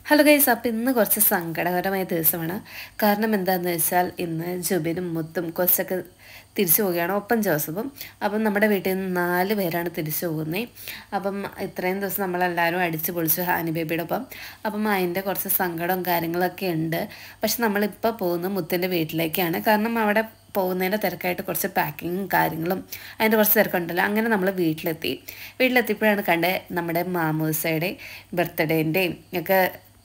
hello guys അപ്പോൾ ഇന്ന് കുറച്ച് സങ്കടകരമായ ദിവസമാണ് കാരണം എന്താണെന്ന് വെച്ചാൽ ഇന്ന് ജുബിനും മുത്തും കൊച്ചൊക്കെ തിരിച്ചു പോവുകയാണ് ഒപ്പം ജോസഫും അപ്പം നമ്മുടെ വീട്ടിൽ നിന്ന് നാല് പേരാണ് തിരിച്ചു പോകുന്നത് അപ്പം ഇത്രയും ദിവസം നമ്മളെല്ലാവരും അടിച്ചു പൊളിച്ചു ഹാനി ബേബിയുടെ ഒപ്പം അപ്പം അതിൻ്റെ കുറച്ച് സങ്കടവും കാര്യങ്ങളൊക്കെ ഉണ്ട് പക്ഷെ നമ്മളിപ്പോൾ പോകുന്നത് മുത്തിൻ്റെ വീട്ടിലേക്കാണ് കാരണം അവിടെ പോകുന്നതിൻ്റെ തിരക്കായിട്ട് കുറച്ച് പാക്കിങ്ങും കാര്യങ്ങളും അതിൻ്റെ കുറച്ച് തിരക്കുണ്ടല്ലോ അങ്ങനെ നമ്മൾ വീട്ടിലെത്തി വീട്ടിലെത്തിയപ്പോഴാണ് കണ്ടത് നമ്മുടെ മാമൂസയുടെ ബർത്ത്ഡേൻ്റെയും ഒക്കെ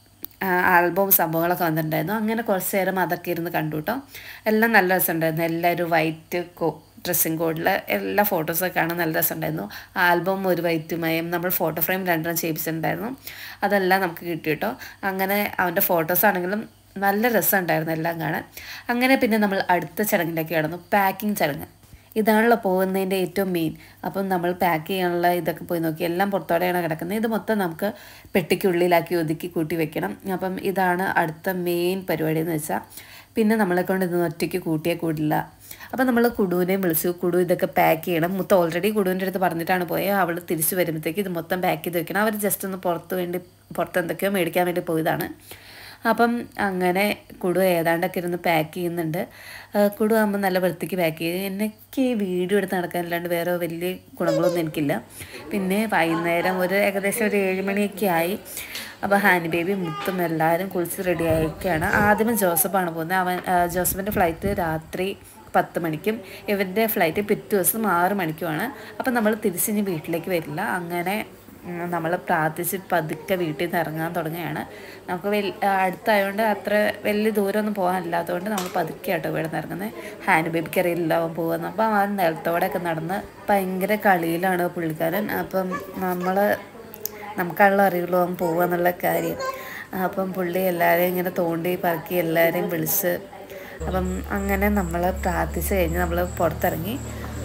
ആൽബവും സംഭവങ്ങളൊക്കെ വന്നിട്ടുണ്ടായിരുന്നു അങ്ങനെ കുറച്ച് നേരം അതൊക്കെ ഇരുന്ന് കണ്ടു കേട്ടോ എല്ലാം നല്ല രസമുണ്ടായിരുന്നു എല്ലാവരും വൈറ്റ് കോ ഡ്രസ്സിങ് കോഡിൽ എല്ലാ ഫോട്ടോസൊക്കെ കാണാൻ നല്ല രസമുണ്ടായിരുന്നു ആൽബം ഒരു വൈറ്റുമയം നമ്മൾ ഫോട്ടോ ഫ്രെയിം രണ്ടെണ്ണം ചെയ്യിപ്പിച്ചിട്ടുണ്ടായിരുന്നു അതെല്ലാം നമുക്ക് കിട്ടി കേട്ടോ അങ്ങനെ അവൻ്റെ ഫോട്ടോസ് ആണെങ്കിലും നല്ല രസമുണ്ടായിരുന്നു എല്ലാം കാണാൻ അങ്ങനെ പിന്നെ നമ്മൾ അടുത്ത ചടങ്ങിലേക്ക് കടന്നു പാക്കിംഗ് ചടങ്ങ് ഇതാണല്ലോ പോകുന്നതിൻ്റെ ഏറ്റവും മെയിൻ അപ്പം നമ്മൾ പാക്ക് ചെയ്യാനുള്ള ഇതൊക്കെ പോയി നോക്കി എല്ലാം പുറത്തോടെയാണ് കിടക്കുന്നത് ഇത് മൊത്തം നമുക്ക് പെട്ടിക്കുള്ളിലാക്കി ഒതുക്കി കൂട്ടി വെക്കണം അപ്പം ഇതാണ് അടുത്ത മെയിൻ പരിപാടി എന്ന് വെച്ചാൽ പിന്നെ നമ്മളെ കൊണ്ട് ഇതൊന്നും ഒറ്റയ്ക്ക് കൂട്ടിയേ കൂടില്ല അപ്പം നമ്മൾ കുടുവിനെയും വിളിച്ചു കുടു ഇതൊക്കെ പാക്ക് ചെയ്യണം മുത്ത ഓൾറെഡി കുടുവിൻ്റെ അടുത്ത് പറഞ്ഞിട്ടാണ് പോയത് അവൾ തിരിച്ചു വരുമ്പോഴത്തേക്ക് ഇത് മൊത്തം പാക്ക് ചെയ്ത് വെക്കണം അവർ ജസ്റ്റ് ഒന്ന് പുറത്ത് വേണ്ടി പുറത്ത് എന്തൊക്കെയോ മേടിക്കാൻ വേണ്ടി പോയതാണ് അപ്പം അങ്ങനെ കുടു ഏതാണ്ടൊക്കെ ഇരുന്ന് പാക്ക് ചെയ്യുന്നുണ്ട് കുടു ആകുമ്പോൾ നല്ല വൃത്തിക്ക് പാക്ക് ചെയ്യും എനിക്ക് ഈ വീഡിയോ എടുത്ത് നടക്കാനല്ലാണ്ട് വേറെ വലിയ ഗുണങ്ങളൊന്നും എനിക്കില്ല പിന്നെ വൈകുന്നേരം ഒരു ഏകദേശം ഒരു ഏഴ് മണിയൊക്കെ ആയി അപ്പോൾ ഹാനി ബേബി മുത്തും എല്ലാവരും കുളിച്ച് റെഡി ആയിക്കാണ് ആദ്യമേ ജോസഫാണ് പോകുന്നത് അവൻ ജോസഫിൻ്റെ ഫ്ലൈറ്റ് രാത്രി പത്ത് മണിക്കും ഇവൻ്റെ ഫ്ലൈറ്റ് പിറ്റേ ദിവസം ആറ് മണിക്കുമാണ് അപ്പം നമ്മൾ തിരിച്ചിനി വീട്ടിലേക്ക് വരില്ല അങ്ങനെ നമ്മൾ പ്രാർത്ഥിച്ച് പതുക്കെ വീട്ടിൽ നിന്ന് ഇറങ്ങാൻ തുടങ്ങുകയാണ് നമുക്ക് വലിയ അടുത്തായതുകൊണ്ട് അത്ര വലിയ ദൂരമൊന്നും പോകാനില്ലാത്തതുകൊണ്ട് നമ്മൾ പതുക്കെ ആട്ടോ ഇവിടെ നിന്ന് ഇറങ്ങുന്നത് ഹാൻഡ് ബേബിക്ക് അറിയില്ല അവൻ പോകുന്നത് അപ്പം അവൻ നിലത്തോടെയൊക്കെ നടന്ന് ഭയങ്കര കളിയിലാണ് പുള്ളിക്കാരൻ അപ്പം നമ്മൾ നമുക്കാണല്ലോ അറിയുള്ളൂ അവൻ പോകുക എന്നുള്ള കാര്യം അപ്പം പുള്ളി എല്ലാവരെയും ഇങ്ങനെ തോണ്ടി പറക്കി എല്ലാവരെയും വിളിച്ച് അപ്പം അങ്ങനെ നമ്മൾ പ്രാർത്ഥിച്ച് കഴിഞ്ഞ് നമ്മൾ പുറത്തിറങ്ങി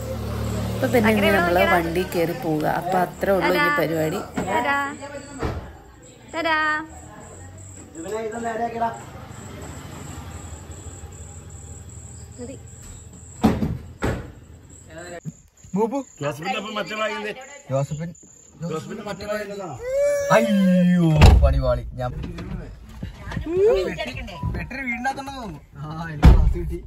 അപ്പം പിന്നെ ഇനി നമ്മൾ വണ്ടി കയറി പോവുക അപ്പം അത്രേ ഉള്ളൂ ഇനി പരിപാടി ജോസഫിൻ അയ്യോ പണിപാളി ഞാൻ വെട്ടറി വീടിനകത്തുണ്ടെന്ന് തോന്നുന്നു ആ എനിക്ക് ക്ലാസ് കിട്ടി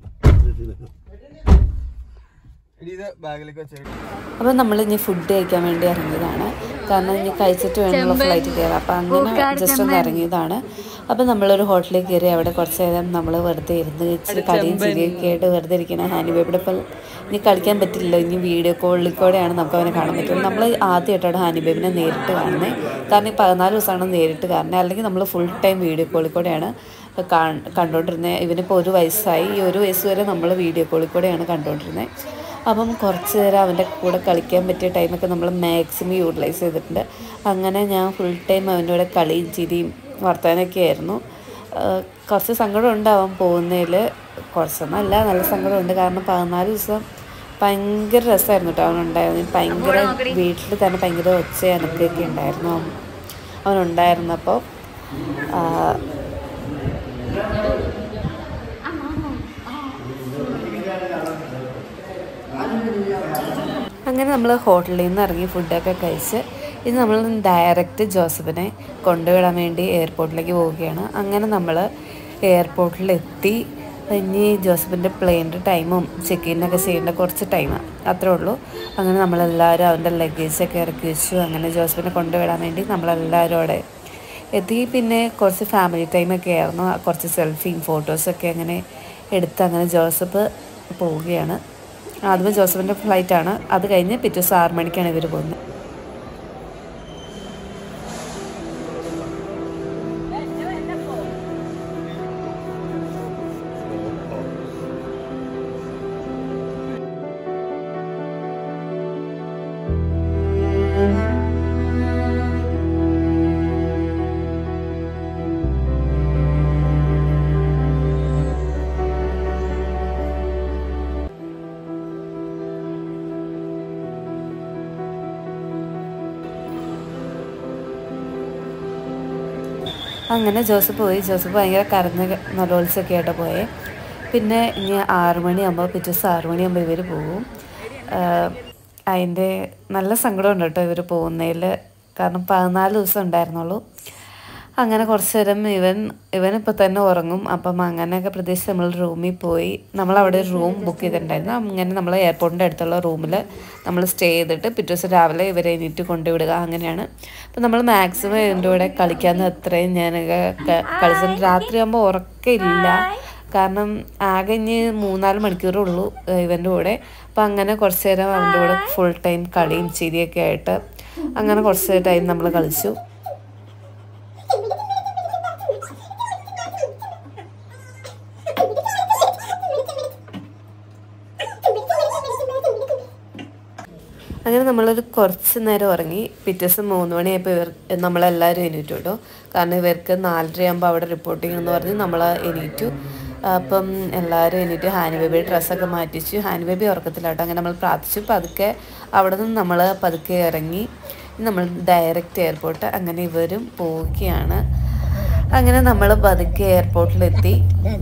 എടി, ഇത് ബാഗിലേക്ക് വെച്ചേക്കും അപ്പം നമ്മൾ ഇനി ഫുഡ് കഴിക്കാൻ വേണ്ടി ഇറങ്ങിയതാണ് കാരണം ഇനി കഴിച്ചിട്ട് വേണമല്ലോ ഫ്ലൈറ്റ് കയറാം അപ്പം അങ്ങനെ ജസ്റ്റ് ഒന്ന് ഇറങ്ങിയതാണ് അപ്പം നമ്മളൊരു ഹോട്ടലിൽ കയറി അവിടെ കുറച്ച് നേരം നമ്മൾ വെറുതെ ഇരുന്ന് ഇച്ചിരി കളിയും ചിരിയൊക്കെ ആയിട്ട് വെറുതെ ഇരിക്കണം ഹാനി ബേബിയുടെ ഇപ്പം ഇനി കളിക്കാൻ പറ്റില്ല ഇനി വീഡിയോ കോളിൽ കൂടെയാണ് നമുക്ക് അവനെ കാണാൻ പറ്റുള്ളൂ നമ്മൾ ആദ്യമായിട്ടാണ് ഹാനി ബേബിനെ നേരിട്ട് കാണുന്നത് കാരണം ഈ പതിനാല് ദിവസമാണ് നേരിട്ട് കാണുന്നത് അല്ലെങ്കിൽ നമ്മൾ ഫുൾ ടൈം വീഡിയോ കോളിൽ കൂടെയാണ് കണ്ടുകൊണ്ടിരുന്നത് ഇവനിപ്പോൾ ഒരു വയസ്സായി ഈ ഒരു വയസ്സ് വരെ നമ്മൾ വീഡിയോ കോളിൽ കൂടെയാണ് കണ്ടുകൊണ്ടിരുന്നത് അപ്പം കുറച്ച് നേരം അവൻ്റെ കൂടെ കളിക്കാൻ പറ്റിയ ടൈമൊക്കെ നമ്മൾ മാക്സിമം യൂട്ടിലൈസ് ചെയ്തിട്ടുണ്ട് അങ്ങനെ ഞാൻ ഫുൾ ടൈം അവൻ്റെ കൂടെ കളിയും ചിരിയും വർത്തമാനമൊക്കെ ആയിരുന്നു കുറച്ച് സങ്കടം ഉണ്ട് അവൻ പോകുന്നതിൽ കുറച്ചൊന്നുമല്ല നല്ല സങ്കടമുണ്ട് കാരണം പതിനാല് ദിവസം ഭയങ്കര രസമായിരുന്നു കേട്ടോ അവനുണ്ടായിരുന്നു ഭയങ്കര വീട്ടിൽ തന്നെ ഭയങ്കര ഒച്ച അനക്കൊക്കെ ഉണ്ടായിരുന്നു അവൻ അവനുണ്ടായിരുന്നപ്പോൾ അങ്ങനെ നമ്മൾ ഹോട്ടലിൽ നിന്ന് ഇറങ്ങി ഫുഡൊക്കെ കഴിച്ച് ഇനി നമ്മൾ ഡയറക്റ്റ് ജോസഫിനെ കൊണ്ടുവിടാൻ വേണ്ടി എയർപോർട്ടിലേക്ക് പോവുകയാണ് അങ്ങനെ നമ്മൾ എയർപോർട്ടിലെത്തി ഇനി ജോസഫിൻ്റെ പ്ലെയിൻ്റെ ടൈമും ചെക്ക് ഇന്നൊക്കെ ചെയ്യേണ്ട കുറച്ച് ടൈം അത്രേ ഉള്ളൂ അങ്ങനെ നമ്മളെല്ലാവരും അവൻ്റെ ലഗേജൊക്കെ ഇറക്കി വെച്ചു അങ്ങനെ ജോസഫിനെ കൊണ്ടുവിടാൻ വേണ്ടി നമ്മളെല്ലാവരും അവിടെ എത്തി പിന്നെ കുറച്ച് ഫാമിലി ടൈമൊക്കെ ആയിരുന്നു കുറച്ച് സെൽഫിയും ഫോട്ടോസൊക്കെ അങ്ങനെ എടുത്ത് അങ്ങനെ ജോസഫ് പോവുകയാണ് ആദ്യമേ ജോസഫിൻ്റെ ഫ്ലൈറ്റാണ് അത് കഴിഞ്ഞ് പിറ്റേ ദിവസം ആറ് മണിക്കാണ് ഇവർ പോകുന്നത് അങ്ങനെ ജോസഫ് പോയി ജോസഫ് ഭയങ്കര കരഞ്ഞ നലോത്സവമൊക്കെ ആയിട്ട് പോയേ പിന്നെ ഇനി ആറു മണിയാകുമ്പോൾ പിറ്റേ ദിവസം ആറു മണിയാകുമ്പോൾ ഇവർ പോകും അതിൻ്റെ നല്ല സങ്കടമുണ്ട് കേട്ടോ ഇവർ പോകുന്നതിൽ കാരണം പതിനാല് ദിവസം ഉണ്ടായിരുന്നുള്ളൂ അങ്ങനെ കുറച്ച് നേരം ഇവൻ ഇവനിപ്പോൾ തന്നെ ഉറങ്ങും അപ്പം അങ്ങനെയൊക്കെ പ്രതീക്ഷിച്ച് നമ്മൾ റൂമിൽ പോയി നമ്മളവിടെ ഒരു റൂം ബുക്ക് ചെയ്തിട്ടുണ്ടായിരുന്നു അങ്ങനെ നമ്മൾ എയർപോർട്ടിൻ്റെ അടുത്തുള്ള റൂമിൽ നമ്മൾ സ്റ്റേ ചെയ്തിട്ട് പിറ്റേ ദിവസം രാവിലെ ഇവരെ എണീറ്റ് കൊണ്ടുവിടുക അങ്ങനെയാണ് അപ്പം നമ്മൾ മാക്സിമം ഇതിൻ്റെ കൂടെ കളിക്കാവുന്ന അത്രയും ഞാനൊക്കെ ക- കളിച്ചിട്ട് രാത്രിയാകുമ്പോൾ ഉറക്കമില്ല കാരണം ആകെ ഇനി മൂന്നാല് മണിക്കൂറേ ഉള്ളൂ ഏഹ് ഇവൻ്റെ കൂടെ അപ്പം അങ്ങനെ കുറച്ച് നേരം അവൻ്റെ കൂടെ ഫുൾ ടൈം കളിയും ചിരിയൊക്കെ ആയിട്ട് അങ്ങനെ കുറച്ച് ടൈം നമ്മൾ കളിച്ചു അങ്ങനെ നമ്മളൊരു കുറച്ച് നേരം ഉറങ്ങി പിറ്റേ ദിവസം മൂന്ന് മണിയായപ്പോൾ ഇവർ നമ്മളെല്ലാവരും എണീറ്റു കേട്ടോ കാരണം ഇവർക്ക് നാലരയാകുമ്പോൾ അവിടെ റിപ്പോർട്ടിംഗ് എന്ന് പറഞ്ഞ് നമ്മൾ എണീറ്റു അപ്പം എല്ലാവരും എണീറ്റ് ഹാനി ബേബി ഡ്രസ്സൊക്കെ മാറ്റിച്ചു ഹാനി ബേബി ഉറക്കത്തിലാട്ടോ അങ്ങനെ നമ്മൾ പ്രാർത്ഥിച്ചു പതുക്കെ അവിടെ നിന്ന് നമ്മൾ പതുക്കെ ഇറങ്ങി നമ്മൾ ഡയറക്റ്റ് എയർപോർട്ട് അങ്ങനെ ഇവരും പോവുകയാണ് അങ്ങനെ നമ്മൾ പതുക്കെ എയർപോർട്ടിലെത്തി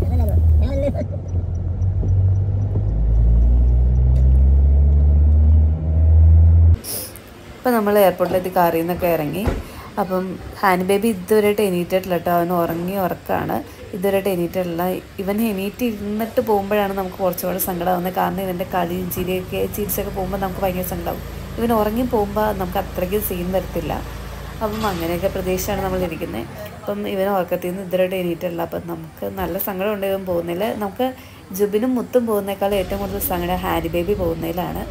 അപ്പം നമ്മൾ എയർപോർട്ടിലെത്തി കാറിൽ നിന്നൊക്കെ ഇറങ്ങി അപ്പം ഹാനി ബേബി ഇതുവരെയായിട്ട് എണീറ്റിട്ടില്ല കേട്ടോ അവൻ ഉറങ്ങി ഉറക്കാണ് ഇതുവരെയായിട്ട് എണീറ്റിട്ടില്ല ഇവൻ എണീറ്റ് ഇരുന്നിട്ട് പോകുമ്പോഴാണ് നമുക്ക് കുറച്ചുകൂടെ സങ്കടമാവുന്നത് കാരണം ഇവൻ്റെ കളിയും ചിരിയൊക്കെ ചിരിച്ചൊക്കെ പോകുമ്പോൾ നമുക്ക് ഭയങ്കര സങ്കടമാവും ഇവൻ ഉറങ്ങി പോകുമ്പോൾ നമുക്ക് അത്രയ്ക്ക് സീൻ വരത്തില്ല അപ്പം അങ്ങനെയൊക്കെ പ്രതീക്ഷയാണ് നമ്മൾ ഇരിക്കുന്നത് അപ്പം ഇവൻ ഉറക്കത്തിൽ നിന്ന് ഇതുവരെയായിട്ട് എണീറ്റിട്ടില്ല അപ്പം നമുക്ക് നല്ല സങ്കടമുണ്ട് ഇവൻ പോകുന്നതിൽ നമുക്ക് ജുബിനും മുത്തും പോകുന്നേക്കാൾ ഏറ്റവും കൂടുതൽ സങ്കടം ഹാരി ബേബി പോകുന്നതിലാണ്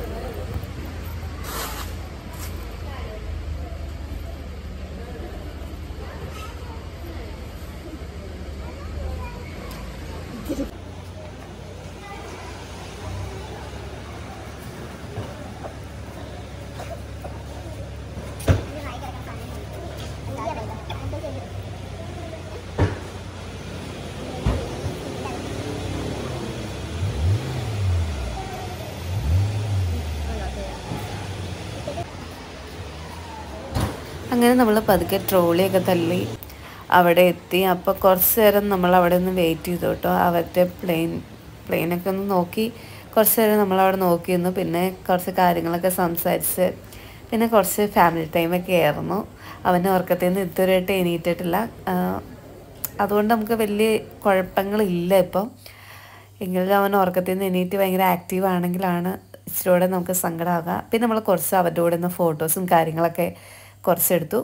അങ്ങനെ നമ്മൾ പതുക്കെ ട്രോളിയൊക്കെ തള്ളി അവിടെ എത്തി അപ്പോൾ കുറച്ച് നേരം നമ്മൾ അവിടെ നിന്ന് വെയിറ്റ് ചെയ്തു കേട്ടോ അവരുടെ പ്ലെയിൻ പ്ലെയിനൊക്കെ ഒന്ന് നോക്കി കുറച്ച് നേരം നമ്മൾ അവിടെ നോക്കി നിന്നു പിന്നെ കുറച്ച് കാര്യങ്ങളൊക്കെ സംസാരിച്ച് പിന്നെ കുറച്ച് ഫാമിലി ടൈമൊക്കെ ആയിരുന്നു അവൻ്റെ ഉറക്കത്തിൽ നിന്ന് ഇതുവരെയായിട്ട് എണീറ്റിട്ടില്ല ആ, അതുകൊണ്ട് നമുക്ക് വലിയ കുഴപ്പങ്ങളില്ല ഇപ്പം എങ്കിലും അവൻ ഉറക്കത്തിൽ നിന്ന് എണീറ്റ് ഭയങ്കര ആക്റ്റീവ് ആണെങ്കിലാണ് ഇച്ചിരി കൂടെ നമുക്ക് സങ്കടമാകുക പിന്നെ നമ്മൾ കുറച്ച് അവരുടെ കൂടെ നിന്ന് ഫോട്ടോസും കാര്യങ്ങളൊക്കെ കുറച്ചെടുത്തു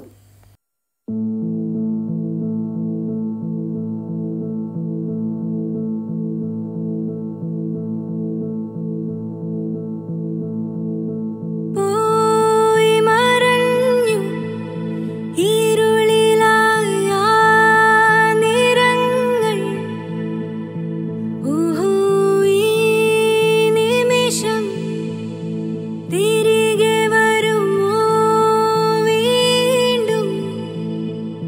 പോയി മറഞ്ഞു ഇരുളിലായ നിറങ്ങൾ ഊഹൂ ഈ നിമിഷം തിരികെ വരുമോ വീണ്ടും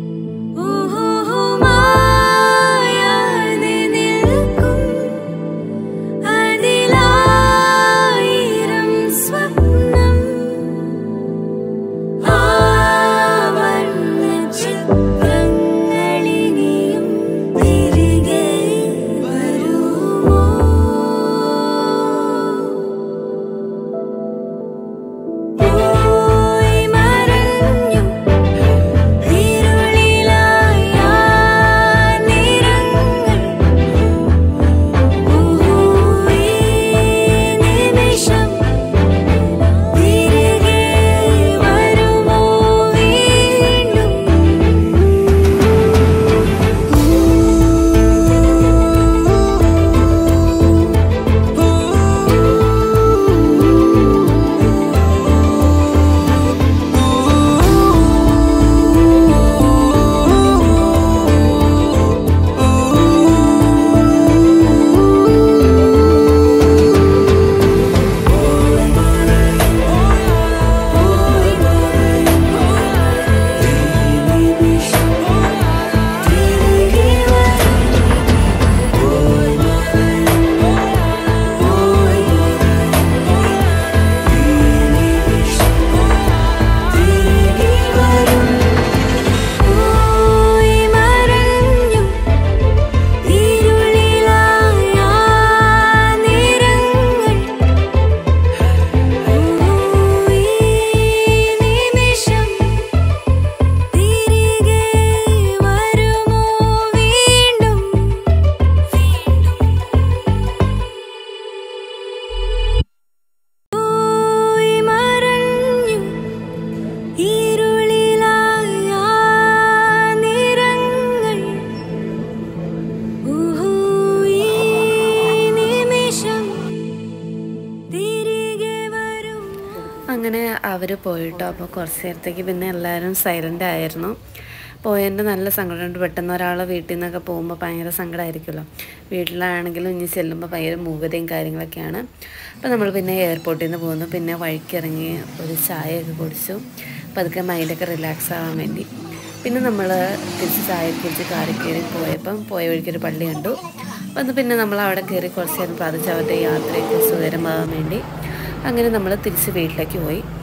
അവർ പോയിട്ടോ അപ്പോൾ കുറച്ച് നേരത്തേക്ക് പിന്നെ എല്ലാവരും സൈലൻ്റ് ആയിരുന്നു പോയതിൻ്റെ നല്ല സങ്കടമുണ്ട് പെട്ടെന്ന് ഒരാൾ വീട്ടിൽ നിന്നൊക്കെ പോകുമ്പോൾ ഭയങ്കര സങ്കടമായിരിക്കുമല്ലോ വീട്ടിലാണെങ്കിലും ഇനി ചെല്ലുമ്പോൾ ഭയങ്കര മൂകതയും കാര്യങ്ങളൊക്കെയാണ് അപ്പോൾ നമ്മൾ പിന്നെ എയർപോർട്ടിൽ നിന്ന് പോകുന്നു പിന്നെ വഴിക്കിറങ്ങി ഒരു ചായയൊക്കെ കുടിച്ചു പതുക്കെ മൈൻഡൊക്കെ റിലാക്സ് ആവാൻ വേണ്ടി പിന്നെ നമ്മൾ തിരിച്ച് ചായ കുടിച്ച് കാറിൽ കയറി പോയപ്പം പോയ വഴിക്കൊരു പള്ളി കണ്ടു അപ്പം അത് പിന്നെ നമ്മൾ അവിടെ കയറി കുറച്ച് നേരം പ്രാർത്ഥിച്ച് അവരുടെ യാത്രയൊക്കെ സുഖകരമാകാൻ വേണ്ടി അങ്ങനെ നമ്മൾ തിരിച്ച് വീട്ടിലേക്ക് പോയി